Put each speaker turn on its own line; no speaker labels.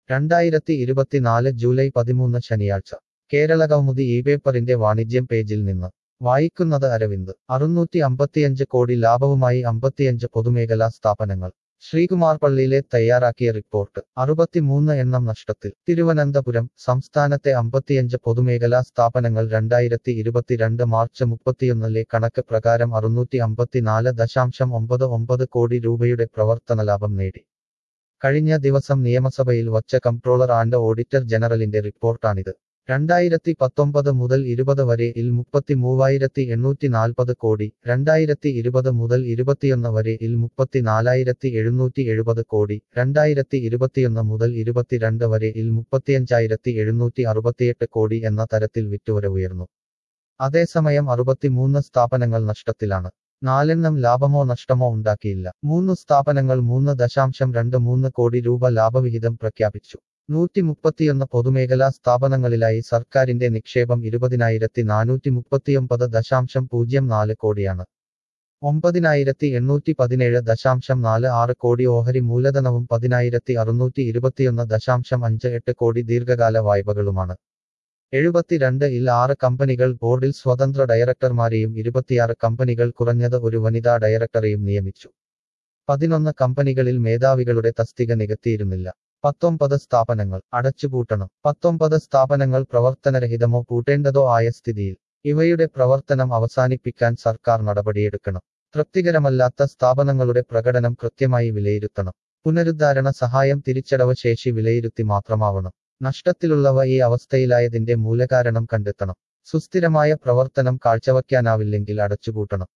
രണ്ടായിരത്തി ഇരുപത്തിനാല് ജൂലൈ പതിമൂന്ന് ശനിയാഴ്ച കേരള കൗമുദി ഈ പേപ്പറിന്റെ വാണിജ്യം പേജിൽ നിന്ന് വായിക്കുന്നത് അരവിന്ദ് അറുന്നൂറ്റി അമ്പത്തിയഞ്ച് കോടി ലാഭവുമായി അമ്പത്തിയഞ്ച് പൊതുമേഖലാ സ്ഥാപനങ്ങൾ ശ്രീകുമാർ പള്ളിയിലെ തയ്യാറാക്കിയ റിപ്പോർട്ട് അറുപത്തിമൂന്ന് എണ്ണം നഷ്ടത്തിൽ തിരുവനന്തപുരം സംസ്ഥാനത്തെ അമ്പത്തിയഞ്ച് പൊതുമേഖലാ സ്ഥാപനങ്ങൾ രണ്ടായിരത്തി ഇരുപത്തിരണ്ട് മാർച്ച് മുപ്പത്തിയൊന്നിലെ കണക്ക് പ്രകാരം അറുന്നൂറ്റി അമ്പത്തിനാല് ദശാംശം ഒമ്പത് ഒമ്പത് കോടി രൂപയുടെ പ്രവർത്തന ലാഭം നേടി കഴിഞ്ഞ ദിവസം നിയമസഭയിൽ വച്ച കംട്രോളർ ആൻഡ് ഓഡിറ്റർ ജനറലിന്റെ റിപ്പോർട്ടാണിത് രണ്ടായിരത്തി പത്തൊമ്പത് മുതൽ ഇരുപത് വരെ ഇൽ മുപ്പത്തി മൂവായിരത്തി എണ്ണൂറ്റി നാൽപ്പത് കോടി രണ്ടായിരത്തി ഇരുപത് മുതൽ ഇരുപത്തിയൊന്ന് വരെ ഇൽ മുപ്പത്തി നാലായിരത്തി എഴുന്നൂറ്റി എഴുപത് കോടി രണ്ടായിരത്തി ഇരുപത്തിയൊന്ന് മുതൽ ഇരുപത്തിരണ്ട് വരെ ഇൽ മുപ്പത്തിയഞ്ചായിരത്തി എഴുന്നൂറ്റി അറുപത്തിയെട്ട് കോടി എന്ന തരത്തിൽ വിറ്റുവരവുയർന്നു അതേസമയം അറുപത്തിമൂന്ന് സ്ഥാപനങ്ങൾ നഷ്ടത്തിലാണ് നാലെണ്ണം ലാഭമോ നഷ്ടമോ ഉണ്ടാക്കിയില്ല മൂന്ന് സ്ഥാപനങ്ങൾ മൂന്ന് ദശാംശം രണ്ട് മൂന്ന് കോടി രൂപ ലാഭവിഹിതം പ്രഖ്യാപിച്ചു നൂറ്റി മുപ്പത്തിയൊന്ന് പൊതുമേഖലാ സ്ഥാപനങ്ങളിലായി സർക്കാരിന്റെ നിക്ഷേപം ഇരുപതിനായിരത്തി നാനൂറ്റി മുപ്പത്തിയൊമ്പത് ദശാംശം പൂജ്യം നാല് കോടിയാണ് ഒമ്പതിനായിരത്തി എണ്ണൂറ്റി പതിനേഴ് ദശാംശം നാല് ആറ് കോടി ഓഹരി മൂലധനവും പതിനായിരത്തി അറുന്നൂറ്റി ഇരുപത്തിയൊന്ന് ദശാംശം അഞ്ച് എട്ട് കോടി ദീർഘകാല വായ്പകളുമാണ് എഴുപത്തിരണ്ട് ഇൽ ആറ് കമ്പനികൾ ബോർഡിൽ സ്വതന്ത്ര ഡയറക്ടർമാരെയും ഇരുപത്തിയാറ് കമ്പനികൾ കുറഞ്ഞത് ഒരു വനിതാ ഡയറക്ടറെയും നിയമിച്ചു പതിനൊന്ന് കമ്പനികളിൽ മേധാവികളുടെ തസ്തിക നികത്തിയിരുന്നില്ല പത്തൊമ്പത് സ്ഥാപനങ്ങൾ അടച്ചുപൂട്ടണം പത്തൊമ്പത് സ്ഥാപനങ്ങൾ പ്രവർത്തനരഹിതമോ പൂട്ടേണ്ടതോ ആയ സ്ഥിതിയിൽ ഇവയുടെ പ്രവർത്തനം അവസാനിപ്പിക്കാൻ സർക്കാർ നടപടിയെടുക്കണം തൃപ്തികരമല്ലാത്ത സ്ഥാപനങ്ങളുടെ പ്രകടനം കൃത്യമായി വിലയിരുത്തണം പുനരുദ്ധാരണ സഹായം തിരിച്ചടവ് ശേഷി വിലയിരുത്തി മാത്രമാവണം നഷ്ടത്തിലുള്ളവ ഈ അവസ്ഥയിലായതിന്റെ മൂലകാരണം കണ്ടെത്തണം സുസ്ഥിരമായ പ്രവർത്തനം കാഴ്ചവയ്ക്കാനാവില്ലെങ്കിൽ അടച്ചുപൂട്ടണം